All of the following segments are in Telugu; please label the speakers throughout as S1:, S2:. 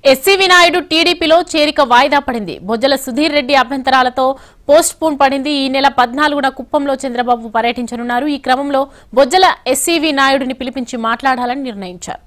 S1: ఎస్సీవి నాయుడు టీడీపీలో చేరిక వాయిదా పడింది బొజ్జల సుధీర్ రెడ్డి అభ్యంతరాలతో పోస్ట్ పోన్ పడింది ఈ నెల పద్నాలుగున కుప్పంలో చంద్రబాబు పర్యటించనున్నారు ఈ క్రమంలో బొజ్జల ఎస్సీవి నాయుడుని పిలిపించి మాట్లాడాలని నిర్ణయించారు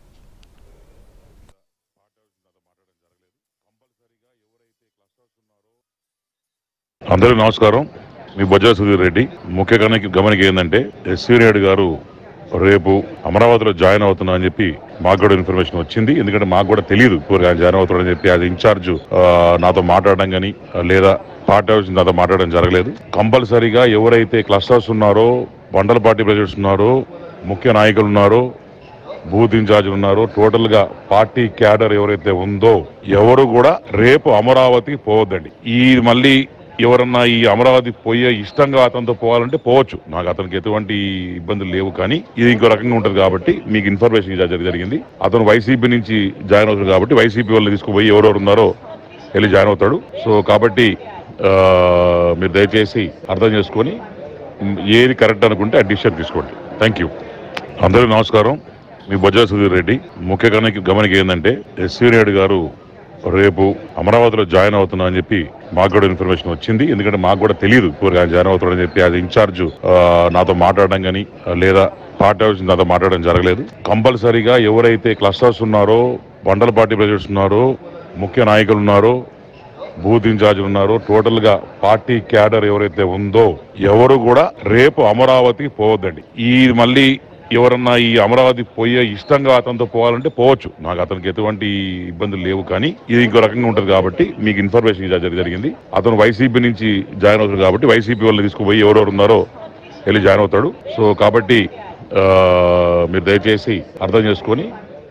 S2: అందరికీ నమస్కారం మీ బొజ్జా సుధీర్ రెడ్డి ముఖ్య గమనిక గమనిక ఏంటంటే ఎస్సీ రెడ్డి గారు రేపు అమరావతిలో జాయిన్ అవుతున్నా అని చెప్పి మాకు కూడా ఇన్ఫర్మేషన్ వచ్చింది ఎందుకంటే మాకు కూడా తెలియదు ఇప్పుడు ఆయన జాయిన్ అవుతున్నాడని చెప్పి అది ఇన్ఛార్జ్ ఆ, నాతో మాట్లాడడం కానీ లేదా పార్టీ హౌస్ నాతో మాట్లాడడం జరగలేదు కంపల్సరీగా ఎవరైతే క్లస్టర్స్ ఉన్నారో మండల పార్టీ ప్రెసిడెంట్స్ ఉన్నారో ముఖ్య నాయకులు ఉన్నారో బూత్ ఇన్ఛార్జ్ ఉన్నారు టోటల్ గా పార్టీ క్యాడర్ ఎవరైతే ఉందో ఎవరు కూడా రేపు అమరావతి పోవద్దండి ఈ మళ్ళీ ఎవరన్నా ఈ అమరావతి పోయే ఇష్టంగా అతనితో పోవాలంటే పోవచ్చు నాకు అతనికి ఎటువంటి ఇబ్బందులు లేవు కానీ ఇది ఇంకో రకంగా ఉంటుంది కాబట్టి మీకు ఇన్ఫర్మేషన్ ఇవ్వడం జరిగింది అతను వైసీపీ నుంచి జాయిన్ అవుతుంది కాబట్టి వైసీపీ వాళ్ళని తీసుకుపోయి ఎవరెవరు ఉన్నారో వెళ్ళి జాయిన్ అవుతాడు సో కాబట్టి ఆ, మీరు దయచేసి అర్థం చేసుకొని మ్, ఏది కరెక్ట్ అనుకుంటే ఆ డిసిషన్ తీసుకోండి థ్యాంక్ యూ అందరికీ నమస్కారం మీ బొజ్జా సుధీర్ రెడ్డి ముఖ్య గమనిక గమనిక ఏంటంటే ఎస్సీ రెడ్డి గారు రేపు అమరావతిలో జాయిన్ అవుతున్నా అని చెప్పి మాకు కూడా ఇన్ఫర్మేషన్ వచ్చింది ఎందుకంటే మాకు కూడా తెలియదు ఇప్పుడు ఆయన జాయిన్ అవుతాడని చెప్పి అది ఇన్ఛార్జ్ ఆ, నాతో మాట్లాడడం కానీ లేదా పార్టీ హౌస్ నాతో మాట్లాడడం జరగలేదు కంపల్సరీగా ఎవరైతే క్లస్టర్స్ ఉన్నారో మండల పార్టీ ప్రెసిడెంట్స్ ఉన్నారో ముఖ్య నాయకులు ఉన్నారో బూత్ ఇన్ఛార్జ్ ఉన్నారు టోటల్ గా పార్టీ క్యాడర్ ఎవరైతే ఉందో ఎవరు కూడా రేపు అమరావతి పోవద్దండి ఈ మళ్ళీ ఎవరన్నా ఈ అమరావతి పోయే ఇష్టంగా అతనితో పోవాలంటే పోవచ్చు నాకు అతనికి ఎటువంటి ఇబ్బందులు లేవు కానీ ఇది ఇంకో రకంగా ఉంటుంది కాబట్టి మీకు ఇన్ఫర్మేషన్ ఇవ్వడం జరిగింది అతను వైసీపీ నుంచి జాయిన్ అవుతాడు కాబట్టి వైసీపీ వాళ్ళని తీసుకుపోయి ఎవరెవరు ఉన్నారో వెళ్ళి జాయిన్ అవుతాడు సో కాబట్టి ఆ, మీరు దయచేసి అర్థం చేసుకొని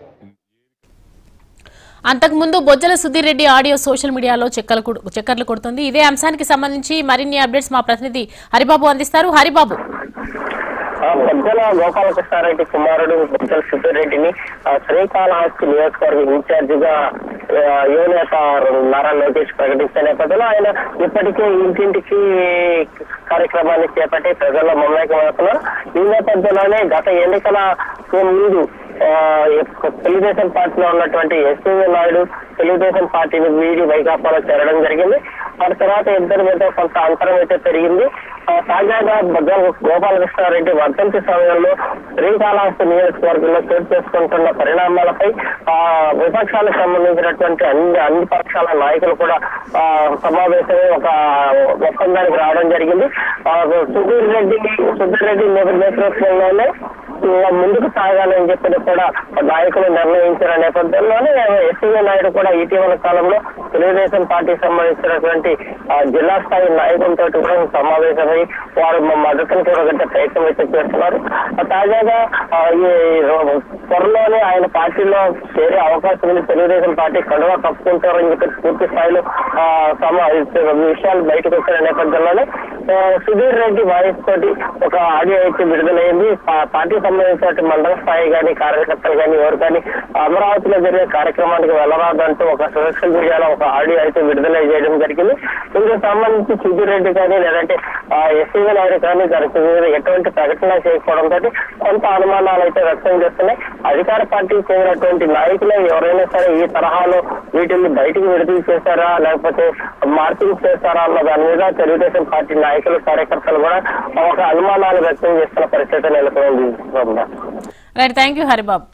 S1: అంతకుముందు బొజ్జల సుధీర్ రెడ్డి ఆడియో సోషల్ మీడియాలో చెక్కలు కొడు- చక్కర్లు కొడుతుంది ఇదే అంశానికి సంబంధించి మరిన్ని అప్డేట్స్ మా ప్రతినిధి హరిబాబు అందిస్తారు హరిబాబు
S3: ఆ బొజ్జల గోపాలకృష్ణారెడ్డి కుమారుడు బొజ్జల సుబ్బిరెడ్డిని ఆ, శ్రీకాళహస్తి నియోజకవర్గ ఇన్ఛార్జ్ గా ఆ, యువనేత నారా లోకేష్ ప్రకటించిన నేపథ్యంలో ఆయన ఇప్పటికే ఇంటింటికి కార్యక్రమాన్ని చేపట్టి ప్రజల్లో మమేకమవుతున్నారు ఈ నేపథ్యంలోనే గత ఎన్నికల ముందు ఆ, తెలుగుదేశం పార్టీలో ఉన్నటువంటి ఎస్వీ నాయుడు తెలుగుదేశం పార్టీని వీడి వైకాపాలో చేరడం జరిగింది ఆ తర్వాత ఇద్దరి మధ్య కొంత అంతరం అయితే పెరిగింది ఆ, తాజాగా బద్దల గోపాలకృష్ణారెడ్డి వర్ధంతి సమయంలో శ్రీకాళహస్తి నియోజకవర్గంలో చోటు చేసుకుంటున్న పరిణామాలపై ఆ విపక్షాలకు సంబంధించినటువంటి అన్ని అన్ని పక్షాల నాయకులు కూడా ఆ, సమావేశమై ఒక ఒప్పందానికి రావడం జరిగింది ఆ, సుధీర్ రెడ్డి సుధీర్ రెడ్డి నేతృత్వంలోనే ఇంకా ముందుకు సాగాలని చెప్పి కూడా నాయకులు నిర్ణయించిన నేపథ్యంలోనే ఎస్వీ నాయుడు కూడా ఇటీవల కాలంలో తెలుగుదేశం పార్టీకి సంబంధించినటువంటి ఆ, జిల్లా స్థాయి నాయకులతో కూడా సమావేశమై వారు మా మద్దతును కూడగట్టే ప్రయత్నం అయితే చేస్తున్నారు ఆ, తాజాగా ఆ, ఈ రో- త్వరలోనే ఆయన పార్టీలో చేరే అవకాశం ఉంది తెలుగుదేశం పార్టీ కండువా కప్పుకుంటారని చెప్పి పూర్తి స్థాయిలో ఆ, సమా విషయాలు బయటకు వచ్చిన నేపథ్యంలోనే ఆ, సుధీర్ రెడ్డి వాయిస్ తోటి ఒక ఆడియో అయితే విడుదలైంది పా- పార్టీ సంబంధించిన మండల స్థాయి కానీ కార్యకర్తలు కానీ ఎవరు కానీ అమరావతిలో జరిగే కార్యక్రమానికి వెళ్ళరాదంటూ ఒక సోషల్ మీడియాలో ఒక ఆడియో అయితే విడుదల చేయడం జరిగింది ఇందుకు సంబంధించి సుధీర్ రెడ్డి కానీ లేదంటే ఎస్సీ నాయుడు కానీ దానికి మీద ఎటువంటి ప్రకటన చేయకపోవడంతో కొంత అనుమానాలు అయితే వ్యక్తం చేస్తున్నాయి అధికార పార్టీకి చెందినటువంటి నాయకులు ఎవరైనా సరే ఈ తరహాలో వీటిని బయటికి విడుదల చేశారా లేకపోతే మార్పింగ్ చేస్తారా అన్న దాని మీద తెలుగుదేశం పార్టీ నాయకులు కార్యకర్తలు కూడా ఒక అనుమానాలు వ్యక్తం చేస్తున్న పరిస్థితి నెలకొంది Brinda.
S1: Right thank you Haribabu